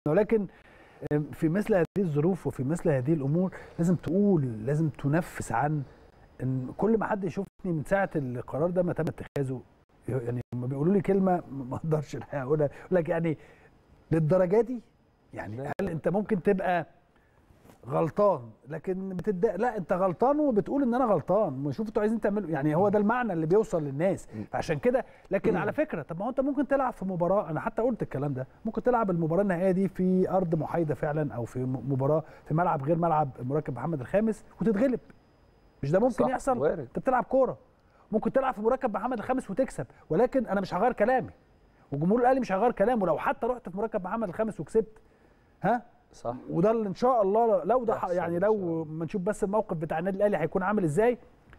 ولكن في مثل هذه الظروف وفي مثل هذه الامور لازم تقول لازم تنفس عن ان كل ما حد يشوفني من ساعه القرار ده ما تم اتخاذه يعني لما بيقولوا لي كلمه ما اقدرش الحقيقه اقولها يقول لك يعني للدرجه دي يعني هل انت ممكن تبقى غلطان لكن بتد... لا انت غلطان وبتقول ان انا غلطان ما شوف انتوا عايزين تعملوا يعني هو ده المعنى اللي بيوصل للناس عشان كده لكن على فكره طب ما هو انت ممكن تلعب في مباراه انا حتى قلت الكلام ده ممكن تلعب المباراه النهائيه دي في ارض محايده فعلا او في مباراه في ملعب غير ملعب مركب محمد الخامس وتتغلب مش ده ممكن صح، يحصل وارد. انت بتلعب كوره ممكن تلعب في مركب محمد الخامس وتكسب ولكن انا مش هغير كلامي وجمهور الاهلي مش هيغير كلامه لو حتى رحت في مركب محمد الخامس وكسبت ها صح وده اللي ان شاء الله لو ده ح- يحصل يعني إن شاء لو الله. ما نشوف بس الموقف بتاع النادي الاهلي هيكون عامل ازاي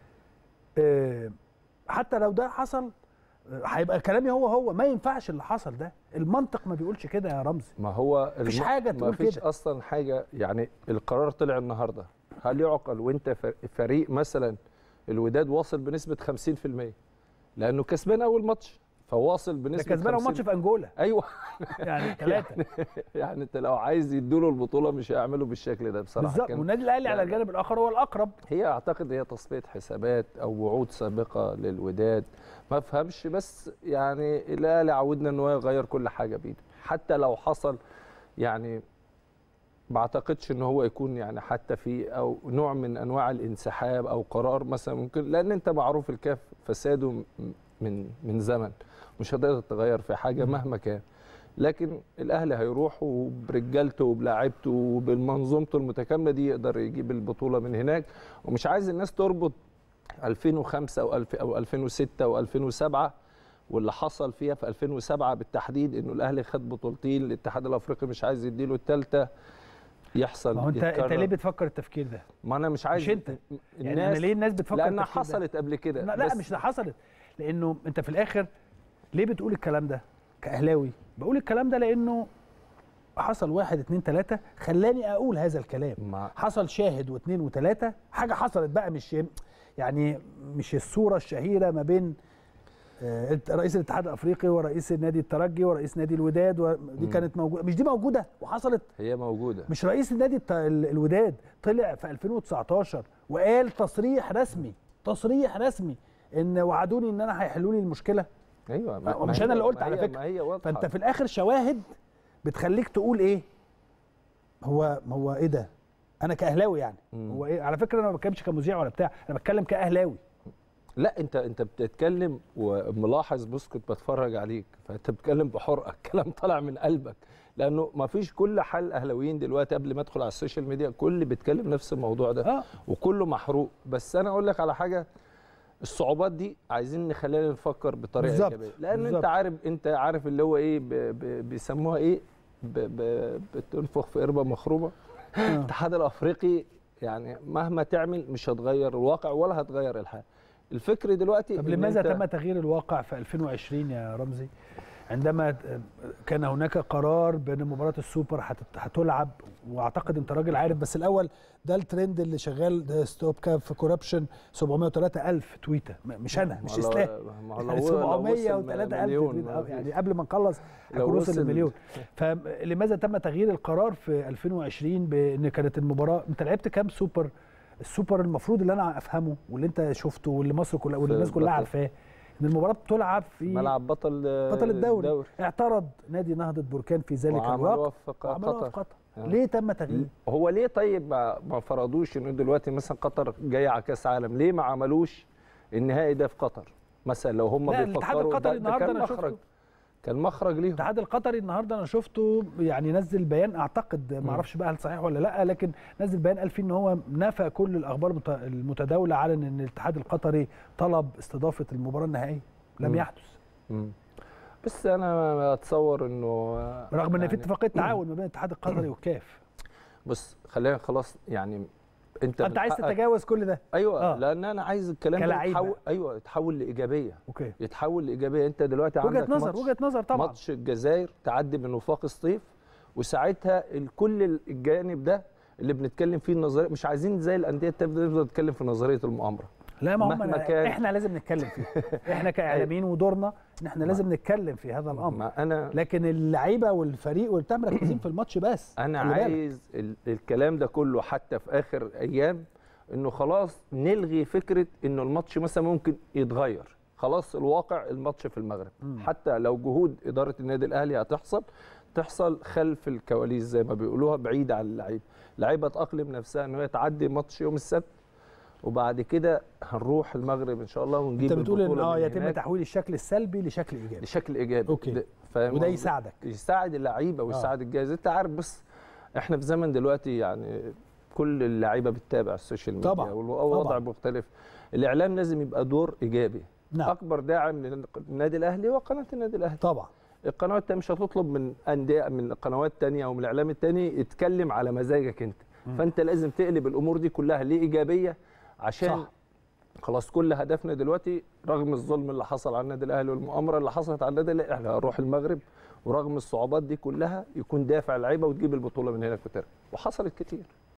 آه، حتى لو ده حصل آه، هيبقى كلامي هو هو ما ينفعش اللي حصل ده المنطق ما بيقولش كده يا رمزي ما هو مفيش الم- حاجة ما تقول فيش كده. اصلا حاجه يعني القرار طلع النهارده هل يعقل وانت ف- فريق مثلا الوداد واصل بنسبه 50% لانه كسبان اول ماتش فواصل ده بنسبه كسبان أول 50 ماتش في انجولا ايوه يعني ثلاثه يعني انت لو عايز يدوا البطوله مش هيعملوا بالشكل ده بصراحه بالظبط كان- والنادي الاهلي على لا، الجانب الاخر هو الاقرب هي اعتقد هي تصفيه حسابات او وعود سابقه للوداد ما افهمش بس يعني الاهلي عودنا ان هو يغير كل حاجه بايده حتى لو حصل يعني ما اعتقدش ان هو يكون يعني حتى في او نوع من انواع الانسحاب او قرار مثلا ممكن لان انت معروف الكاف فساده م- من من زمن مش هتقدر تغير في حاجه مهما كان لكن الاهلي هيروح وبرجالته وبلاعيبته وبالمنظومته المتكامله دي يقدر يجيب البطوله من هناك ومش عايز الناس تربط 2005 او 2000 او 2006 او 2007 واللي حصل فيها في 2007 بالتحديد انه الاهلي خد بطولتين الاتحاد الافريقي مش عايز يديله الثالثه يحصل ما هو انت انت يتكرر. ليه بتفكر التفكير ده؟ ما انا مش عايز مش انت. يعني انا ليه الناس بتفكر لانها التفكير ده؟ حصلت قبل كده لا, لا بس مش ده حصلت لانه انت في الاخر ليه بتقول الكلام ده كاهلاوي بقول الكلام ده لانه حصل واحد اتنين تلاته خلاني اقول هذا الكلام مع حصل شاهد واثنين وثلاثه حاجه حصلت بقى مش يعني مش الصوره الشهيره ما بين آه، رئيس الاتحاد الافريقي ورئيس نادي الترجي ورئيس نادي الوداد و- دي مم. كانت موجوده مش دي موجوده وحصلت هي موجوده مش رئيس النادي الت- ال- الوداد طلع في 2019 وقال تصريح رسمي تصريح رسمي ان وعدوني ان انا هيحلوا لي المشكله ايوه ما- ومش ما انا هي- اللي قلت ما على هي- فكرة. ما هي واضحه فانت في الاخر شواهد بتخليك تقول ايه هو هو ايه ده انا كاهلاوي يعني مم. هو ايه على فكره انا ما بتكلمش كمذيع ولا بتاع انا بتكلم كاهلاوي لا انت انت بتتكلم وملاحظ بص كنت بتفرج عليك فانت بتتكلم بحرقه الكلام طالع من قلبك لانه ما فيش كل حل اهلاويين دلوقتي قبل ما ادخل على السوشيال ميديا كل بيتكلم نفس الموضوع ده اه وكله محروق بس انا اقول لك على حاجه الصعوبات دي عايزين نخلينا نفكر بطريقه بالظبط، ايجابيه لان بالظبط. انت عارف انت عارف اللي هو ايه ب ب بيسموها ايه ب ب بتنفخ في قربه مخروبه آه. الاتحاد الافريقي يعني مهما تعمل مش هتغير الواقع ولا هتغير الحال الفكر دلوقتي طب إن لماذا أنت- تم تغيير الواقع في 2020 يا رمزي عندما كان هناك قرار بان مباراه السوبر هتت- هتلعب واعتقد انت راجل عارف بس الاول ده الترند اللي شغال ده ستوب كاب في كوربشن 703 الف تويته م- مش انا مش ما هو لو- اسلام ما هو لو- يعني لو 703 وصل الف مليون، تويت ما آه، فيش. يعني قبل ما نخلص لو هيكون وصل وصل- المليون فلماذا تم تغيير القرار في 2020 بان كانت المباراه انت لعبت كام سوبر السوبر المفروض اللي انا افهمه واللي انت شفته واللي مصر كلها واللي في الناس كلها بطل. عارفاه ان المباراه بتلعب في ملعب بطل بطل الدوري اعترض نادي نهضه بركان في ذلك وعملوها الوقت في ق- وعملوها في قطر قطر آه. ليه تم تغيير هو ليه طيب ما ما فرضوش انه دلوقتي مثلا قطر جايه على كاس عالم ليه ما عملوش النهائي ده في قطر مثلا لو هم لا، الاتحاد بيفكروا القطري ده, ده النهاردة كان أنا مخرج شفته. كان مخرج ليهم الاتحاد القطري النهارده انا شفته يعني نزل بيان اعتقد ما اعرفش بقى هل صحيح ولا لا لكن نزل بيان قال فيه ان هو نفى كل الاخبار المت- المتداوله على ان الاتحاد القطري طلب استضافه المباراه النهائيه لم مم. يحدث مم. بس انا اتصور انه رغم ان في يعني- اتفاقيه تعاون ما بين الاتحاد القطري والكاف بص خلينا خلاص يعني انت انت عايز بتحقق- تتجاوز كل ده ايوه آه. آه. لان انا عايز الكلام ده كلاعيبة. يتحول ايوه يتحول لايجابيه اوكي يتحول لايجابيه انت دلوقتي وجهه عندك نظر ماتش وجهه نظر طبعا ماتش الجزائر تعدي من وفاق سطيف وساعتها كل الجانب ده اللي بنتكلم فيه النظريه مش عايزين زي الانديه التانية نفضل نتكلم في نظريه المؤامره لا ما هم مهما أنا كان- احنا لازم نتكلم فيه احنا كاعلاميين ودورنا ان احنا لازم نتكلم في هذا الامر ما انا لكن اللعيبه والفريق والبتاع مركزين في الماتش بس انا خلي بالك. عايز ال- الكلام ده كله حتى في اخر ايام انه خلاص نلغي فكره انه الماتش مثلا ممكن يتغير خلاص الواقع الماتش في المغرب مم. حتى لو جهود اداره النادي الاهلي هتحصل تحصل خلف الكواليس زي ما بيقولوها بعيده عن اللعيبه اللعيبه تاقلم نفسها ان هي تعدي ماتش يوم السبت وبعد كده هنروح المغرب ان شاء الله ونجيب انت بتقول ان البطولة اه من يتم هناك تحويل الشكل السلبي لشكل ايجابي بشكل ايجابي أوكي. ده- فاهم وده قصدي؟ يساعدك يساعد اللعيبه ويساعد الجهاز انت عارف بس احنا في زمن دلوقتي يعني كل اللعيبه بتتابع السوشيال ميديا طبعاً، والوضع طبعاً. مختلف الاعلام لازم يبقى دور ايجابي نعم اكبر داعم للنادي الاهلي هو قناه النادي الاهلي طبعا القنوات التانية مش هتطلب من انديه من قنوات تانية او من الاعلام التاني يتكلم على مزاجك انت مم. فانت لازم تقلب الامور دي كلها لايجابيه عشان صح. صح. خلاص كل هدفنا دلوقتي رغم الظلم اللي حصل على النادي الاهلي والمؤامره اللي حصلت على النادي الاهلي احنا هنروح المغرب ورغم الصعوبات دي كلها يكون دافع اللعيبه وتجيب البطوله من هناك وترجع وحصلت كتير